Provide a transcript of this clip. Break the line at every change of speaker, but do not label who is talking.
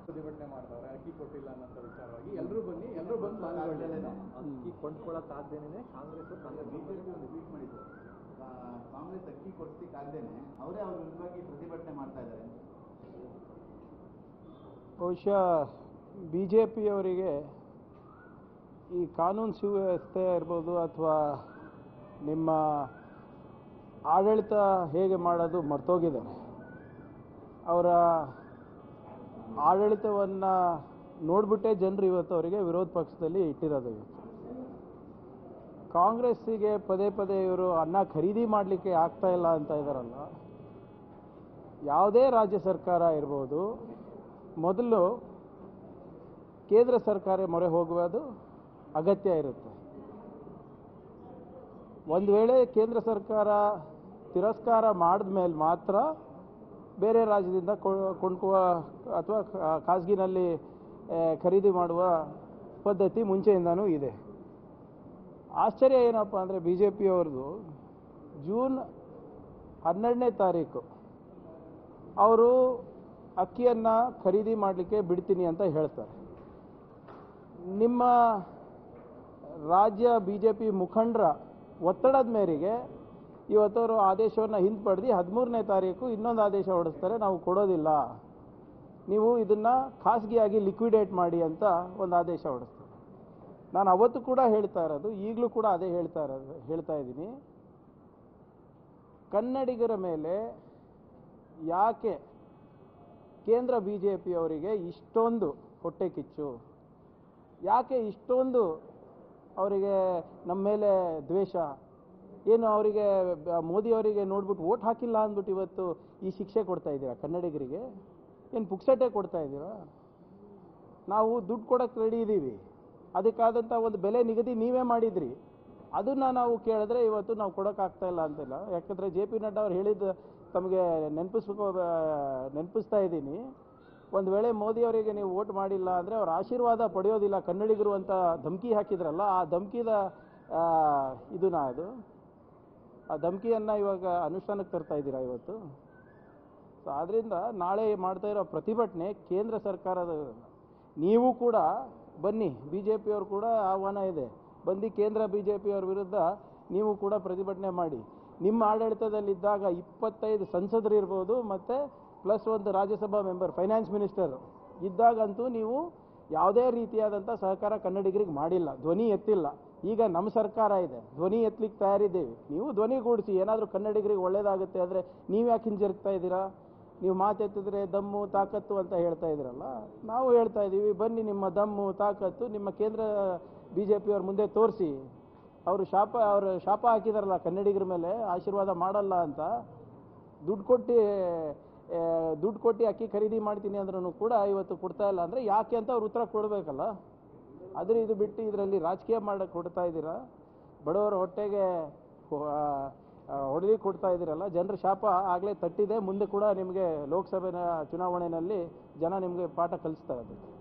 ಪ್ರತಿಭಟನೆ ಮಾಡ್ತಾರೆ ಅಕ್ಕಿ ಕೊಟ್ಟಿಲ್ಲ ಅನ್ನೋಂಥ ವಿಚಾರವಾಗಿ ಎಲ್ಲರೂ ಬನ್ನಿ ಎಲ್ಲರೂ ಬಂದು ಪಾಲ್ಗೊಳ್ಳಿ
ಅಕ್ಕಿ ಕೊಂಡ್ಕೊಳ್ಳೋಕ್ಕಾಗ್ದೇನೆ ಕಾಂಗ್ರೆಸ್ ಕಾಂಗ್ರೆಸ್
ಬಿಜೆಪಿ ಒಂದು ಟ್ವೀಟ್ ಮಾಡಿದ್ರು ಕಾ- ಕಾಂಗ್ರೆಸ್ ಅಕ್ಕಿ ಕೊಡ್ಸಲಿಕ್ಕಾಗ್ದೇನೆ ಅವರೇ ಅವ್ರ ವಿರುದ್ಧವಾಗಿ ಪ್ರತಿಭಟನೆ ಮಾಡ್ತಾ ಇದ್ದಾರೆ
ಬಹುಶಃ ಬಿ ಜೆ ಪಿಯವರಿಗೆ ಈ ಕಾನೂನು ಸುವ್ಯವಸ್ಥೆ ಇರ್ಬೋದು ಅಥವಾ ನಿಮ್ಮ ಆಡಳಿತ ಹೇಗೆ ಮಾಡೋದು ಮರ್ತೋಗಿದ್ದಾರೆ ಅವರ ಆಡಳಿತವನ್ನು ನೋಡ್ಬಿಟ್ಟೇ ಜನರು ಇವತ್ತು ಅವರಿಗೆ ವಿರೋಧ ಪಕ್ಷದಲ್ಲಿ ಇಟ್ಟಿರೋದು ಇವತ್ತು ಕಾಂಗ್ರೆಸ್ಸಿಗೆ ಪದೇ ಪದೇ ಇವರು ಅನ್ನ ಖರೀದಿ ಮಾಡಲಿಕ್ಕೆ ಆಗ್ತಾ ಇಲ್ಲ ಅಂತ ಇದ್ದಾರಲ್ಲ ಯಾವುದೇ ರಾಜ್ಯ ಸರ್ಕಾರ ಇರ್ಬೋದು ಮೊದಲು ಕೇಂದ್ರ ಸರ್ಕಾರ ಮೊರೆ ಹೋಗುವುದು ಅಗತ್ಯ ಇರುತ್ತೆ ಒಂದು ವೇಳೆ ಕೇಂದ್ರ ಸರ್ಕಾರ ತಿರಸ್ಕಾರ ಮಾಡಿದ ಮೇಲೆ ಮಾತ್ರ ಬೇರೆ ರಾಜ್ಯದಿಂದ ಕೊ- ಕೊಂಡ್ಕುವ ಅಥವಾ ಖಾಸಗಿನಲ್ಲಿ ಆ, ಖರೀದಿ ಮಾಡುವ ಪದ್ಧತಿ ಮುಂಚೆಯಿಂದನೂ ಇದೆ ಆಶ್ಚರ್ಯ ಏನಪ್ಪ ಅಂದರೆ ಬಿ ಜೆ ಪಿಯವ್ರದ್ದು ಜೂನ್ ಹನ್ನೆರಡನೇ ತಾರೀಕು ಅವರು ಅಕ್ಕಿಯನ್ನು ಖರೀದಿ ಮಾಡಲಿಕ್ಕೆ ಬಿಡ್ತೀನಿ ಅಂತ ಹೇಳ್ತಾರೆ ನಿಮ್ಮ ರಾಜ್ಯ ಬಿ ಜೆ ಪಿ ಮುಖಂಡರ ಒತ್ತಡದ ಮೇರೆಗೆ ಇವತ್ತವರು ಆದೇಶವನ್ನು ಹಿಂಪಡೆದು ಹದಿಮೂರನೇ ತಾರೀಕು ಇನ್ನೊಂದು ಆದೇಶ ಹೊರಡಿಸ್ತಾರೆ ನಾವು ಕೊಡೋದಿಲ್ಲ ನೀವು ಇದನ್ನು ಖಾಸಗಿಯಾಗಿ ಲಿಕ್ವಿಡೇಟ್ ಮಾಡಿ ಅಂತ ಒಂದು ಆದೇಶ ಹೊರಡಿಸ್ತಾರೆ ನಾನು ಅವತ್ತು ಕೂಡ ಹೇಳ್ತಾ ಇರೋದು ಈಗಲೂ ಕೂಡ ಅದೇ ಹೇಳ್ತಾ ಇರೋದು ಹೇಳ್ತಾ ಇದ್ದೀನಿ ಕನ್ನಡಿಗರ ಮೇಲೆ ಯಾಕೆ ಕೇಂದ್ರ ಬಿ ಜೆ ಪಿಯವರಿಗೆ ಇಷ್ಟೊಂದು ಹೊಟ್ಟೆ ಕಿಚ್ಚು ಯಾಕೆ ಇಷ್ಟೊಂದು ಅವರಿಗೆ ನಮ್ಮ ಮೇಲೆ ದ್ವೇಷ ಏನು ಅವರಿಗೆ ಬ- ಮೋದಿ ಅವರಿಗೆ ನೋಡ್ಬಿಟ್ಟು ಓಟ್ ಹಾಕಿಲ್ಲ ಅಂದ್ಬಿಟ್ಟು ಇವತ್ತು ಈ ಶಿಕ್ಷೆ ಕೊಡ್ತಾ ಇದ್ದೀರಾ ಕನ್ನಡಿಗರಿಗೆ ಏನು ಪುಕ್ಸಟೆ ಕೊಡ್ತಾ ಇದ್ದೀರಾ ನಾವು ದುಡ್ಡು ಕೊಡೋಕ್ಕೆ ರೆಡಿ ಇದ್ದೀವಿ ಅದಕ್ಕಾದಂಥ ಒಂದು ಬೆಲೆ ನಿಗದಿ ನೀವೇ ಮಾಡಿದ್ರಿ ಅದನ್ನ ನಾವು ಕೇಳಿದ್ರೆ ಇವತ್ತು ನಾವು ಕೊಡೋಕ್ಕಾಗ್ತಾ ಇಲ್ಲ ಅಂತಿಲ್ಲ ಯಾಕಂದರೆ ಜೆ ಪಿ ನಡ್ಡಾ ಅವ್ರು ಹೇಳಿದ್ದು ತಮಗೆ ನೆನಪಿಸ್ಕೋ ನೆನಪಿಸ್ತಾ ಇದ್ದೀನಿ ಒಂದು ವೇಳೆ ಮೋದಿ ಅವರಿಗೆ ನೀವು ವೋಟ್ ಮಾಡಿಲ್ಲ ಅಂದರೆ ಅವ್ರ ಆಶೀರ್ವಾದ ಪಡೆಯೋದಿಲ್ಲ ಕನ್ನಡಿಗರು ಅಂತ ಧಮಕಿ ಹಾಕಿದ್ರಲ್ಲ ಆ ಧಮಕಿದ ಇದನ್ನ ಅದು ಆ ಧಮಕಿಯನ್ನು ಇವಾಗ ಅನುಷ್ಠಾನಕ್ಕೆ ತರ್ತಾ ಇದ್ದೀರಾ ಇವತ್ತು ಸೊ ಆದ್ದರಿಂದ ನಾಳೆ ಮಾಡ್ತಾ ಇರೋ ಪ್ರತಿಭಟನೆ ಕೇಂದ್ರ ಸರ್ಕಾರದ ನೀವು ಕೂಡ ಬನ್ನಿ ಬಿ ಜೆ ಪಿಯವರು ಕೂಡ ಆಹ್ವಾನ ಇದೆ ಬಂದು ಕೇಂದ್ರ ಬಿ ಜೆ ಪಿಯವ್ರ ವಿರುದ್ಧ ನೀವು ಕೂಡ ಪ್ರತಿಭಟನೆ ಮಾಡಿ ನಿಮ್ಮ ಆಡಳಿತದಲ್ಲಿದ್ದಾಗ ಇಪ್ಪತ್ತೈದು ಸಂಸದರು ಇರ್ಬೋದು ಮತ್ತು ಪ್ಲಸ್ ಒಂದು ರಾಜ್ಯಸಭಾ ಮೆಂಬರ್ ಫೈನಾನ್ಸ್ ಮಿನಿಸ್ಟರ್ ಇದ್ದಾಗಂತೂ ನೀವು ಯಾವುದೇ ರೀತಿಯಾದಂಥ ಸಹಕಾರ ಕನ್ನಡಿಗರಿಗೆ ಮಾಡಿಲ್ಲ ಧ್ವನಿ ಎತ್ತಿಲ್ಲ ಈಗ ನಮ್ಮ ಸರ್ಕಾರ ಇದೆ ಧ್ವನಿ ಎತ್ತಲಿಕ್ಕೆ ತಯಾರಿದ್ದೇವೆ ನೀವು ಧ್ವನಿಗೂಡಿಸಿ ಏನಾದರೂ ಕನ್ನಡಿಗರಿಗೆ ಒಳ್ಳೇದಾಗುತ್ತೆ ಅಂದರೆ ನೀವು ಯಾಕೆ ಹಿಂಜರಿಗ್ತಾ ಇದ್ದೀರಾ ನೀವು ಮಾತೆತ್ತಿದ್ರೆ ದಮ್ಮು ತಾಕತ್ತು ಅಂತ ಹೇಳ್ತಾ ಇದ್ದೀರಲ್ಲ ನಾವು ಹೇಳ್ತಾ ಇದ್ದೀವಿ ಬನ್ನಿ ನಿಮ್ಮ ದಮ್ಮು ತಾಕತ್ತು ನಿಮ್ಮ ಕೇಂದ್ರ ಬಿ ಜೆ ಪಿಯವ್ರ ಮುಂದೆ ತೋರಿಸಿ ಅವರು ಶಾಪ ಅವರು ಶಾಪ ಹಾಕಿದಾರಲ್ಲ ಕನ್ನಡಿಗರ ಮೇಲೆ ಆಶೀರ್ವಾದ ಮಾಡಲ್ಲ ಅಂತ ದುಡ್ಡು ಕೊಟ್ಟು ಆ, ದುಡ್ಡು ಕೊಟ್ಟು ಅಕ್ಕಿ ಖರೀದಿ ಮಾಡ್ತೀನಿ ಅಂದ್ರೂ ಕೂಡ ಇವತ್ತು ಕೊಡ್ತಾ ಇಲ್ಲ ಅಂದರೆ ಯಾಕೆ ಅಂತ ಅವ್ರು ಉತ್ತರ ಕೊಡಬೇಕಲ್ಲ ಆದರೆ ಇದು ಬಿಟ್ಟು ಇದರಲ್ಲಿ ರಾಜಕೀಯ ಮಾಡಕ್ಕೆ ಕೊಡ್ತಾ ಇದ್ದೀರಾ ಬಡವರ ಹೊಟ್ಟೆಗೆ ಹೊಡೆದಿ ಕೊಡ್ತಾ ಇದ್ದೀರಲ್ಲ ಜನರ ಶಾಪ ಆಗಲೇ ತಟ್ಟಿದೆ ಮುಂದೆ ಕೂಡ ನಿಮಗೆ ಲೋಕಸಭೆ ಚುನಾವಣೆಯಲ್ಲಿ ಜನ ನಿಮಗೆ ಪಾಠ ಕಲಿಸ್ತಾ ಇದ್ದಾರೆ